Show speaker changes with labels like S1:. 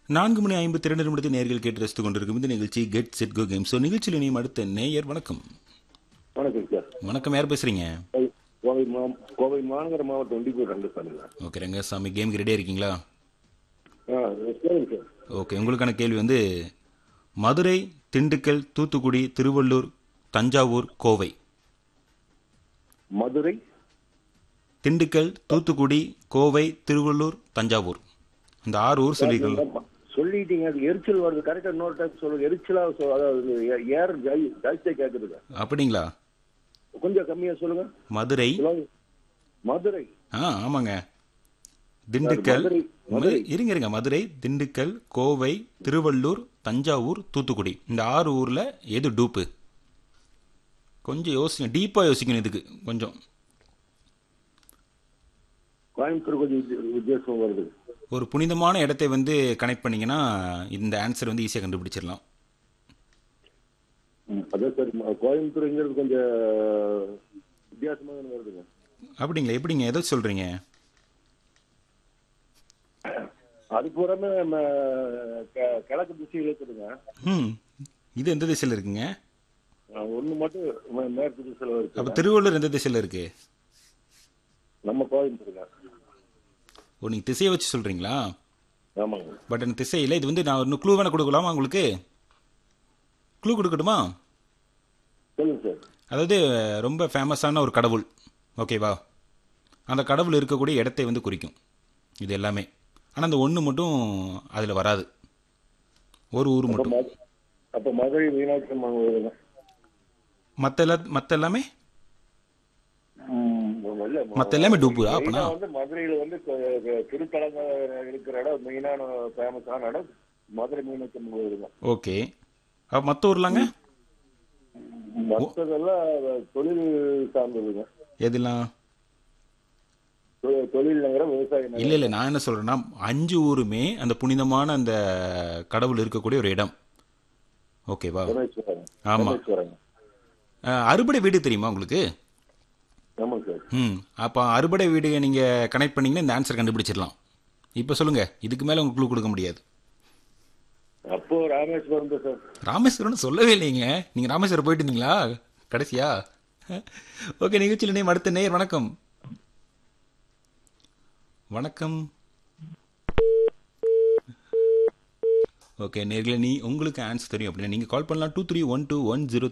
S1: நான்கு மணி ஐம்பத்தி இரண்டு நிமிடத்தில் நேர்கள் கேட்டு ரசித்துக் கொண்டிருக்கும் இந்த நிகழ்ச்சி get set go game show நிகழ்ச்சியில் இனியும் அடுத்த நேயர் வணக்கம்
S2: வணக்கம் சார்
S1: வணக்கம் யார் பேசுறீங்க
S2: கோவை- கோவை மா- கோவை மாநகர மாவட்டம் ஒண்டிப்பூர் ரங்கசாமி
S1: ஓகே ரங்கசாமி கேமுக்கு ரெடியாக இருக்கீங்களா
S2: ஆ சரிங்க சார்
S1: ஓகே உங்களுக்கான கேள்வி வந்து மதுரை திண்டுக்கல் தூத்துக்குடி திருவள்ளூர் தஞ்சாவூர் கோவை
S2: மதுரை
S1: திண்டுக்கல் தூத்துக்குடி கோவை திருவள்ளூர் தஞ்சாவூர் இந்த ஆறு ஊர் சொல்லியிருக்கீங்க
S2: ஆமா. சொல்லிட்டீங்க அது எரிச்சல் வருது கரெக்டா இன்னொரு டைம் சொல்லுங்க எரிச்சலா சொல் அதாவது ஏ- ஏர் ஜாய்- ஜாஸ்தியா கேக்குதுங்க
S1: அப்படிங்களா
S2: கொஞ்சம் கம்மியா சொல்லுங்க
S1: மதுரை
S2: சொல்லுங்க. மதுரை
S1: ஆ ஆமாங்க திண்டுக்கல்
S2: மதுரை,
S1: மதுரை இருங்க இருங்க மதுரை திண்டுக்கல் கோவை திருவள்ளூர் தஞ்சாவூர் தூத்துக்குடி இந்த ஆறு ஊர்ல எது டூப்பு கொஞ்சம் யோசிங்க டீப்பா யோசிக்கணும் இதுக்கு கொஞ்சம்
S2: கோயம்புத்தூர் கொஞ்சம் வித்தி- வித்தியாசம் வருது
S1: ஒரு புனிதமான இடத்தை வந்து கனெக்ட் பண்ணீங்கன்னா இந்த ஆன்சர் வந்து ஈஸியாக கண்டுபிடிச்சிடலாம்
S2: ம், அதான் சார் ம- கோயம்புத்தூருங்கிறது கொஞ்சம் வித்தியாசமா தானே வருதுங்க
S1: அப்படிங்களா எப்படிங்க எதை சொல்றீங்க
S2: அது பூராமே நம்ம கெ- கிழக்கு திசையில் இருக்குதுங்க
S1: ம் இது எந்த திசையில் இருக்குங்க
S2: ஒன்று மட்டும் மே- மேற்கு திசையில்
S1: அப்போ
S2: இருக்கு
S1: திருவள்ளூர் எந்த திசையில் இருக்கு
S2: நம்ம கோயம்புத்தூருங்க
S1: ஓ நீங்கள் திசையை வச்சு சொல்றீங்களா
S2: ஆமாங்க
S1: பட் அந்த திசையில் இது வந்து நான் இன்னும் க்ளூ வேணா கொடுக்கலாமா உங்களுக்கு க்ளூ கொடுக்கட்டுமா
S2: சொல்லுங்க சார்
S1: அதாவது ரொம்ப ஃபேமஸான ஒரு கடவுள் ஓகேவா அந்த கடவுள் இருக்கக்கூடிய இடத்தை வந்து குறிக்கும் இது எல்லாமே ஆனால் அந்த ஒன்று மட்டும் அதில் வராது ஒரு ஊர்
S2: அப்ப
S1: மட்டும்
S2: மது- அப்ப மதுரை மீனாட்சி அம்மன் கோயிலுங்க
S1: மற்ற எல்லா மற்ற எல்லாமே
S2: ம், இல்ல,
S1: மத்த எல்லாமே டூப்பு,
S2: மெயினா
S1: அப்பனா?
S2: வந்து மதுரையில வந்து க- க- திருத்தலங்க இருக்கிற இடம் மெயினான ஃபேமஸான இடம் மதுரை மீனாட்சி அம்மன் கோயிலுங்க
S1: ஓகே அப்போ மற்ற ஊர்லாங்க
S2: மற்றதெல்லாம் தொழில் சார்ந்ததுங்க
S1: எதுலாம்
S2: தொ- தொழில் நகரம் விவசாய நகரம்
S1: இல்லை இல்லை நான் என்ன சொல்கிறேன்னா அஞ்சு ஊருமே அந்த புனிதமான அந்த கடவுள் இருக்கக்கூடிய ஒரு இடம் ஓகேவா
S2: ராமேஸ்வரம்
S1: ஆமா.
S2: ராமேஸ்வரம்
S1: அஹ், அறுபடை வீடு தெரியுமா உங்களுக்கு
S2: ஆமாங்க சார்
S1: ம் அப்போ அறுபடை வீடு நீங்கள் கனெக்ட் பண்ணீங்கன்னா இந்த ஆன்சர் கண்டுபிடிச்சிடலாம் இப்போ சொல்லுங்கள் இதுக்கு மேலே உங்களுக்கு clue கொடுக்க முடியாது
S2: அப்போ ராமேஸ்வரம் தான் சார்
S1: ராமேஸ்வரம்னு சொல்லவே இல்லைங்க நீங்கள் ராமேஸ்வரம் போயிட்டு இருந்தீங்களா கடைசியா ஓகே நிகழ்ச்சியில் நேம் அடுத்த நேயர் வணக்கம் வணக்கம் ஓகே நேர்களை நீ உங்களுக்கு ஆன்சர் தெரியும் அப்படின்னா நீங்கள் கால் பண்ணலாம் two three one two one zero